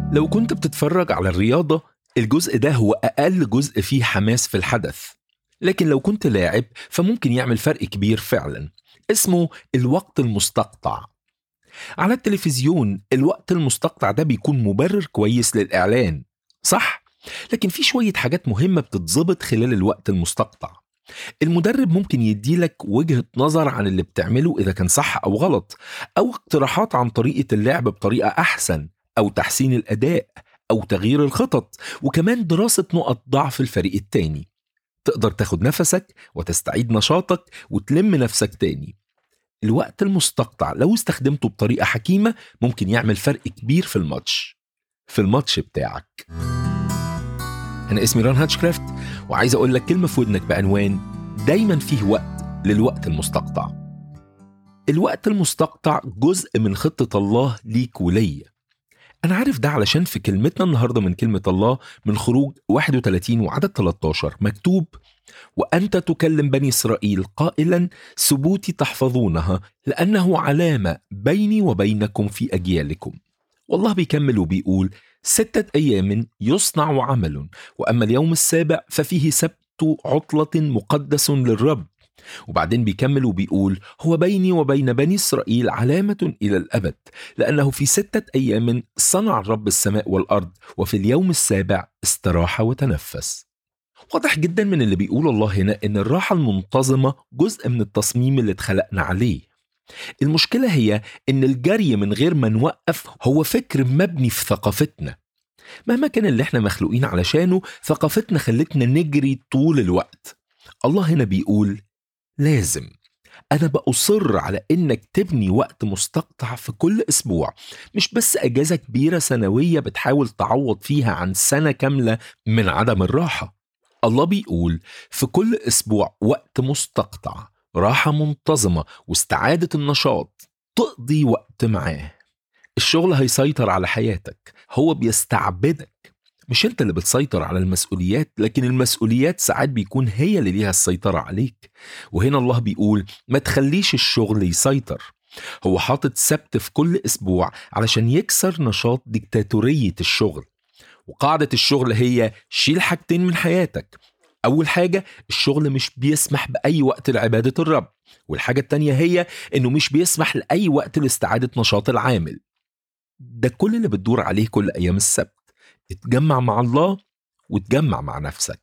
لو كنت بتتفرج على الرياضة الجزء ده هو أقل جزء فيه حماس في الحدث لكن لو كنت لاعب فممكن يعمل فرق كبير فعلا اسمه الوقت المستقطع على التلفزيون الوقت المستقطع ده بيكون مبرر كويس للإعلان صح؟ لكن في شوية حاجات مهمة بتتظبط خلال الوقت المستقطع المدرب ممكن يديلك وجهة نظر عن اللي بتعمله إذا كان صح أو غلط أو اقتراحات عن طريقة اللعب بطريقة أحسن أو تحسين الأداء أو تغيير الخطط وكمان دراسة نقط ضعف الفريق التاني تقدر تاخد نفسك وتستعيد نشاطك وتلم نفسك تاني الوقت المستقطع لو استخدمته بطريقة حكيمة ممكن يعمل فرق كبير في الماتش في الماتش بتاعك أنا اسمي ران هاتشكرافت وعايز أقول لك كلمة في ودنك بعنوان دايما فيه وقت للوقت المستقطع الوقت المستقطع جزء من خطة الله ليك وليا أنا عارف ده علشان في كلمتنا النهاردة من كلمة الله من خروج 31 وعدد 13 مكتوب وأنت تكلم بني إسرائيل قائلا ثبوتي تحفظونها لأنه علامة بيني وبينكم في أجيالكم والله بيكمل وبيقول ستة أيام يصنع عمل وأما اليوم السابع ففيه سبت عطلة مقدس للرب وبعدين بيكمل وبيقول هو بيني وبين بني إسرائيل علامة إلى الأبد لأنه في ستة أيام صنع الرب السماء والأرض وفي اليوم السابع استراح وتنفس واضح جدا من اللي بيقول الله هنا إن الراحة المنتظمة جزء من التصميم اللي اتخلقنا عليه المشكلة هي إن الجري من غير ما نوقف هو فكر مبني في ثقافتنا مهما كان اللي احنا مخلوقين علشانه ثقافتنا خلتنا نجري طول الوقت الله هنا بيقول لازم أنا بأصر على إنك تبني وقت مستقطع في كل أسبوع مش بس أجازة كبيرة سنوية بتحاول تعوض فيها عن سنة كاملة من عدم الراحة الله بيقول في كل أسبوع وقت مستقطع راحة منتظمة واستعادة النشاط تقضي وقت معاه الشغل هيسيطر على حياتك هو بيستعبدك مش انت اللي بتسيطر على المسؤوليات لكن المسؤوليات ساعات بيكون هي اللي ليها السيطرة عليك وهنا الله بيقول ما تخليش الشغل يسيطر هو حاطط سبت في كل أسبوع علشان يكسر نشاط ديكتاتورية الشغل وقاعدة الشغل هي شيل حاجتين من حياتك أول حاجة الشغل مش بيسمح بأي وقت لعبادة الرب والحاجة التانية هي إنه مش بيسمح لأي وقت لاستعادة نشاط العامل ده كل اللي بتدور عليه كل أيام السبت اتجمع مع الله وتجمع مع نفسك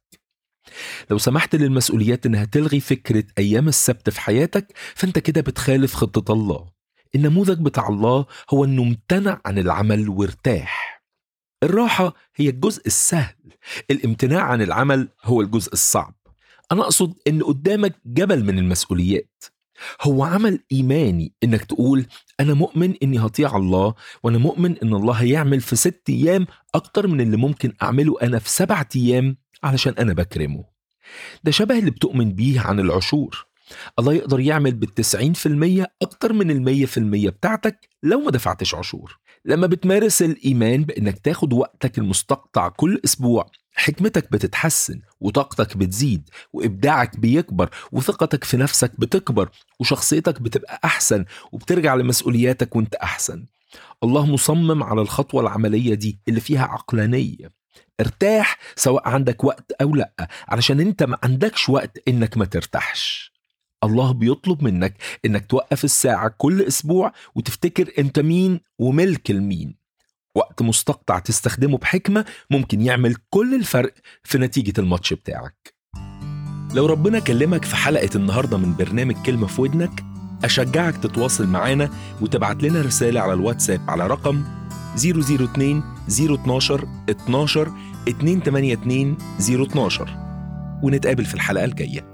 لو سمحت للمسؤوليات انها تلغي فكرة ايام السبت في حياتك فانت كده بتخالف خطة الله النموذج بتاع الله هو انه امتنع عن العمل وارتاح الراحة هي الجزء السهل الامتناع عن العمل هو الجزء الصعب انا اقصد ان قدامك جبل من المسؤوليات هو عمل ايماني انك تقول انا مؤمن اني هطيع الله وانا مؤمن ان الله هيعمل في ست ايام اكتر من اللي ممكن اعمله انا في سبعة ايام علشان انا بكرمه ده شبه اللي بتؤمن بيه عن العشور الله يقدر يعمل بالتسعين في المية أكتر من المية في المية بتاعتك لو ما دفعتش عشور لما بتمارس الإيمان بأنك تاخد وقتك المستقطع كل أسبوع حكمتك بتتحسن وطاقتك بتزيد وإبداعك بيكبر وثقتك في نفسك بتكبر وشخصيتك بتبقى أحسن وبترجع لمسؤولياتك وانت أحسن الله مصمم على الخطوة العملية دي اللي فيها عقلانية ارتاح سواء عندك وقت أو لأ علشان انت ما عندكش وقت انك ما ترتاحش الله بيطلب منك انك توقف الساعة كل اسبوع وتفتكر انت مين وملك المين وقت مستقطع تستخدمه بحكمة ممكن يعمل كل الفرق في نتيجة الماتش بتاعك لو ربنا كلمك في حلقة النهاردة من برنامج كلمة في ودنك أشجعك تتواصل معانا وتبعت لنا رسالة على الواتساب على رقم 002 012 12 282 012 ونتقابل في الحلقة الجاية